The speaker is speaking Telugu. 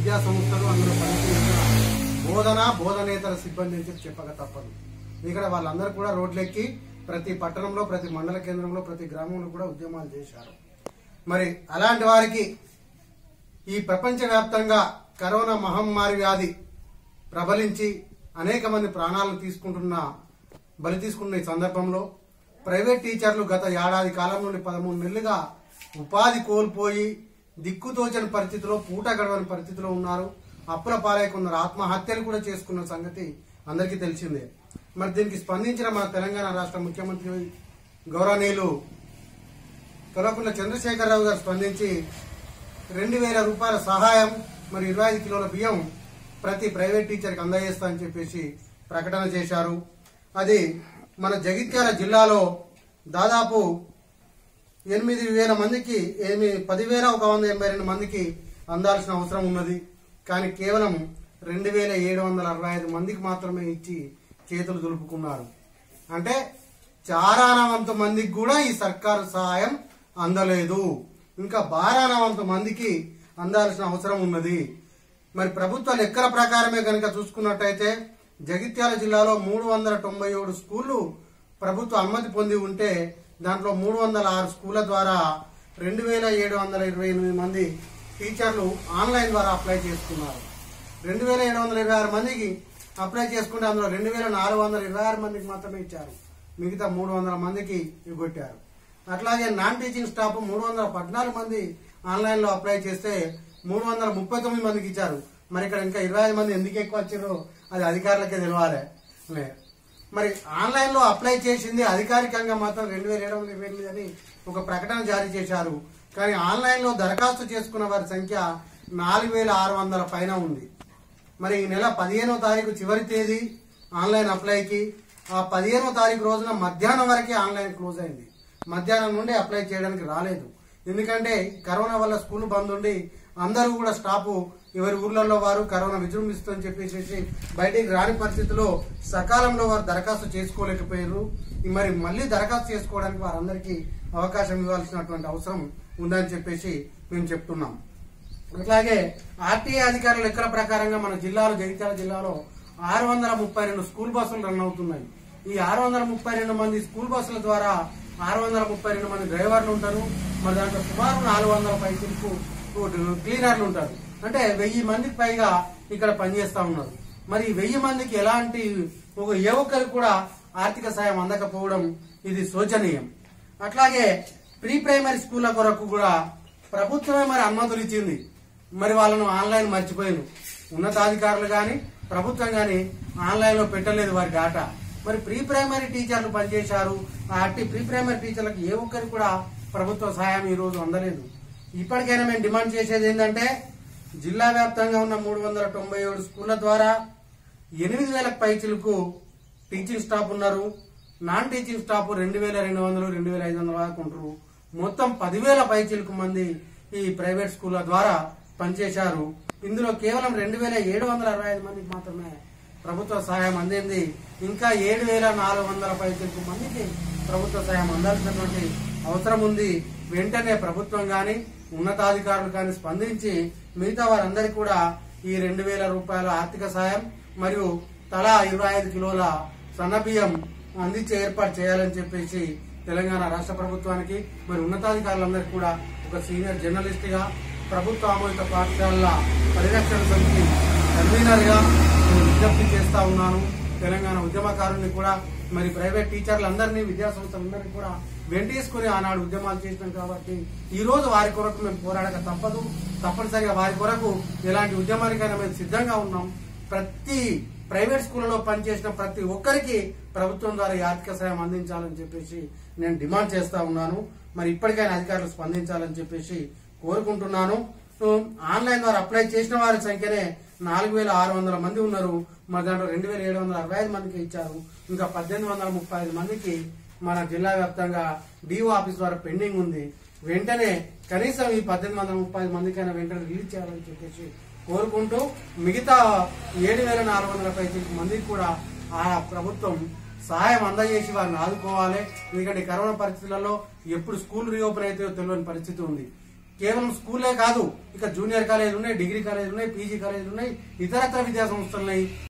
విద్యా సంస్థలు అందులో పనిచేసిన బోధన బోధనేతర సిబ్బంది అని చెప్పి చెప్పక తప్పదు ఇక్కడ వాళ్ళందరూ కూడా రోడ్లెక్కి ప్రతి పట్టణంలో ప్రతి మండల కేంద్రంలో ప్రతి గ్రామంలో కూడా ఉద్యమాలు చేశారు మరి అలాంటి వారికి ఈ ప్రపంచవ్యాప్తంగా కరోనా మహమ్మారి వ్యాధి ప్రబలించి అనేక మంది ప్రాణాలను తీసుకుంటున్న బలి తీసుకున్న ఈ సందర్భంలో ప్రైవేట్ టీచర్లు గత ఏడాది కాలం నుండి పదమూడు నెలలుగా ఉపాధి కోల్పోయి దిక్కుతోచని పరిస్థితిలో పూట గడవని పరిస్థితిలో ఉన్నారు అప్పుల పాలై కొందరు ఆత్మహత్యలు కూడా చేసుకున్న సంగతి అందరికీ తెలిసిందే మరి దీనికి స్పందించిన మన తెలంగాణ రాష్ట్ర ముఖ్యమంత్రి గౌరవనీయులు కల్వకుంట్ల చంద్రశేఖరరావు గారు స్పందించి రెండు వేల రూపాయల సహాయం మరి ఇరవై ఐదు కిలోల బియ్యం ప్రతి ప్రైవేట్ టీచర్కి అందజేస్తా అని చెప్పేసి ప్రకటన చేశారు అది మన జగిత్యాల జిల్లాలో దాదాపు ఎనిమిది వేల మందికి ఏమి పదివేల ఒక వంద ఎనభై రెండు మందికి అందాల్సిన అవసరం ఉన్నది కానీ కేవలం రెండు వేల ఏడు వందల అరవై ఐదు మందికి మాత్రమే ఇచ్చి చేతులు దులుపుకున్నారు అంటే చారానవంత మందికి కూడా ఈ సర్కారు సహాయం అందలేదు ఇంకా బారానవంత మందికి అందాల్సిన అవసరం ఉన్నది మరి ప్రభుత్వ లెక్కల ప్రకారమే కనుక చూసుకున్నట్టయితే జగిత్యాల జిల్లాలో మూడు వందల తొంభై ఏడు స్కూళ్లు ప్రభుత్వ అనుమతి పొంది ఉంటే దాంట్లో మూడు వందల ఆరు స్కూళ్ల ద్వారా రెండు వేల ఏడు వందల ఇరవై ఎనిమిది మంది టీచర్లు ఆన్లైన్ ద్వారా అప్లై చేసుకున్నారు రెండు వేల ఏడు వందల ఇరవై ఆరు మందికి అప్లై చేసుకుంటే అందులో రెండు వేల నాలుగు వందల ఇరవై ఆరు మందికి మాత్రమే ఇచ్చారు మిగతా మూడు వందల మందికి ఇవ్వగొట్టారు అట్లాగే నాన్ టీచింగ్ స్టాఫ్ మూడు వందల పద్నాలుగు మంది ఆన్లైన్ లో అప్లై చేస్తే మూడు వందల ముప్పై తొమ్మిది మందికి ఇచ్చారు మరి ఇక్కడ ఇంకా ఇరవై ఐదు మంది ఎందుకు ఎక్కువ వచ్చారో అది అధికారులకే తెలియాలి లే. మరి ఆన్లైన్ లో అప్లై చేసింది అధికారికంగా మాత్రం రెండు వేల ఏడు వందల ఇరవై ఎనిమిది అని ఒక ప్రకటన జారీ చేశారు కానీ ఆన్లైన్ లో దరఖాస్తు చేసుకున్న వారి సంఖ్య నాలుగు వేల ఆరు వందల పైన ఉంది మరి ఈ నెల పదిహేనో తారీఖు చివరి తేదీ ఆన్లైన్ అప్లైకి ఆ పదిహేనో తారీఖు రోజున మధ్యాహ్నం వరకే ఆన్లైన్ క్లోజ్ అయింది మధ్యాహ్నం నుండి అప్లై చేయడానికి రాలేదు ఎందుకంటే కరోనా వల్ల స్కూల్ బంద్ ఉండి అందరూ కూడా స్టాఫ్ ఎవరి ఊర్లలో వారు కరోనా విజృంభిస్తుందని చెప్పేసి బయటికి రాని పరిస్థితిలో సకాలంలో వారు దరఖాస్తు చేసుకోలేకపోయారు మరి మళ్ళీ దరఖాస్తు చేసుకోవడానికి వారందరికీ అవకాశం ఇవ్వాల్సినటువంటి అవసరం ఉందని చెప్పేసి మేము చెప్తున్నాం అట్లాగే ఆర్టీఏ అధికారుల లెక్కల ప్రకారంగా మన జిల్లాలో జగిత్యాల జిల్లాలో ఆరు వందల ముప్పై రెండు స్కూల్ బస్సులు రన్ అవుతున్నాయి ఈ ఆరు వందల ముప్పై రెండు మంది స్కూల్ బస్సుల ద్వారా ఆరు వందల ముప్పై రెండు మంది డ్రైవర్లు ఉంటారు మరి దాంట్లో సుమారు నాలుగు వందల పైసలకు క్లీనర్లు ఉంటారు అంటే వెయ్యి మందికి పైగా ఇక్కడ పనిచేస్తా ఉన్నారు మరి ఈ వెయ్యి మందికి ఎలాంటి ఒక ఏ ఒక్కరికి కూడా ఆర్థిక సాయం అందకపోవడం ఇది శోచనీయం అట్లాగే ప్రీ ప్రైమరీ స్కూళ్ళ కొరకు కూడా ప్రభుత్వమే మరి అనుమతులు ఇచ్చింది మరి వాళ్ళను ఆన్లైన్ మర్చిపోయింది ఉన్నతాధికారులు కానీ ప్రభుత్వం కానీ ఆన్లైన్ లో పెట్టలేదు వారి డేటా మరి ప్రీ ప్రైమరీ టీచర్లు పనిచేశారు ఆ అట్టి ప్రీ ప్రైమరీ టీచర్లకు ఏ ఒక్కరికి కూడా ప్రభుత్వ సహాయం ఈ రోజు అందలేదు ఇప్పటికైనా మేము డిమాండ్ చేసేది ఏంటంటే జిల్లా వ్యాప్తంగా ఉన్న మూడు వందల తొంభై ఏడు స్కూళ్ల ద్వారా ఎనిమిది వేల పైచులకు టీచింగ్ స్టాఫ్ ఉన్నారు నాన్ టీచింగ్ స్టాఫ్ రెండు వేల రెండు వందలు రెండు వేల ఐదు వందల వరకు ఉంటారు మొత్తం పదివేల పైచిలకు మంది ఈ ప్రైవేట్ స్కూళ్ళ ద్వారా పనిచేశారు ఇందులో కేవలం రెండు వేల ఏడు వందల అరవై ఐదు మందికి మాత్రమే ప్రభుత్వ సహాయం అందింది ఇంకా ఏడు వేల నాలుగు వందల పైచిలకు మందికి ప్రభుత్వ సహాయం అందాల్సినటువంటి అవసరం ఉంది వెంటనే ప్రభుత్వం గాని ఉన్నతాధికారులు కానీ స్పందించి మిగతా వారందరికీ కూడా ఈ రెండు వేల రూపాయల ఆర్థిక సాయం మరియు తలా ఇరవై ఐదు కిలోల సన్నబియ్యం అందించే ఏర్పాటు చేయాలని చెప్పేసి తెలంగాణ రాష్ట్ర ప్రభుత్వానికి మరి ఉన్నతాధికారులందరికీ కూడా ఒక సీనియర్ జర్నలిస్ట్ గా ప్రభుత్వ ఆమోదిత పాఠశాలల పరిరక్షణ సమితి కన్వీనర్ గా నేను విజ్ఞప్తి చేస్తా ఉన్నాను తెలంగాణ ఉద్యమకారుల్ని కూడా మరి ప్రైవేట్ టీచర్లందరినీ విద్యా సంస్థలందరినీ కూడా వెంటేసుకుని ఆనాడు ఉద్యమాలు చేసినాం కాబట్టి ఈ రోజు వారి కొరకు మేము పోరాడక తప్పదు తప్పనిసరిగా వారి కొరకు ఎలాంటి ఉద్యమానికైనా మేము సిద్ధంగా ఉన్నాం ప్రతి ప్రైవేట్ స్కూళ్ళలో పనిచేసిన ప్రతి ఒక్కరికి ప్రభుత్వం ద్వారా ఈ ఆర్థిక సాయం అందించాలని చెప్పేసి నేను డిమాండ్ చేస్తా ఉన్నాను మరి ఇప్పటికైనా అధికారులు స్పందించాలని చెప్పేసి కోరుకుంటున్నాను సో, ఆన్లైన్ ద్వారా అప్లై చేసిన వారి సంఖ్యనే నాలుగు వేల ఆరు వందల మంది ఉన్నారు మరి దాంట్లో రెండు వేల ఏడు వందల అరవై ఐదు మందికి ఇచ్చారు ఇంకా పద్దెనిమిది వందల ముప్పై ఐదు మందికి మన జిల్లా వ్యాప్తంగా డిఓ ఆఫీస్ ద్వారా పెండింగ్ ఉంది వెంటనే కనీసం ఈ పద్దెనిమిది వందల ముప్పై ఐదు మందికైనా వెంటనే రిలీజ్ చేయాలని చెప్పేసి కోరుకుంటూ మిగతా ఏడు వేల నాలుగు వందల పైకి మందికి కూడా ఆ ప్రభుత్వం సహాయం అందజేసి వారిని ఆదుకోవాలి ఎందుకంటే ఈ కరోనా పరిస్థితులలో ఎప్పుడు స్కూల్ రీఓపెన్ అయితే తెలియని పరిస్థితి ఉంది కేవలం స్కూలే కాదు ఇక జూనియర్ కాలేజీలు ఉన్నాయి డిగ్రీ కాలేజీలు ఉన్నాయి పీజీ కాలేజీలు ఉన్నాయి ఇతరత్ర విద్యా సంస్థలు ఉన్నాయి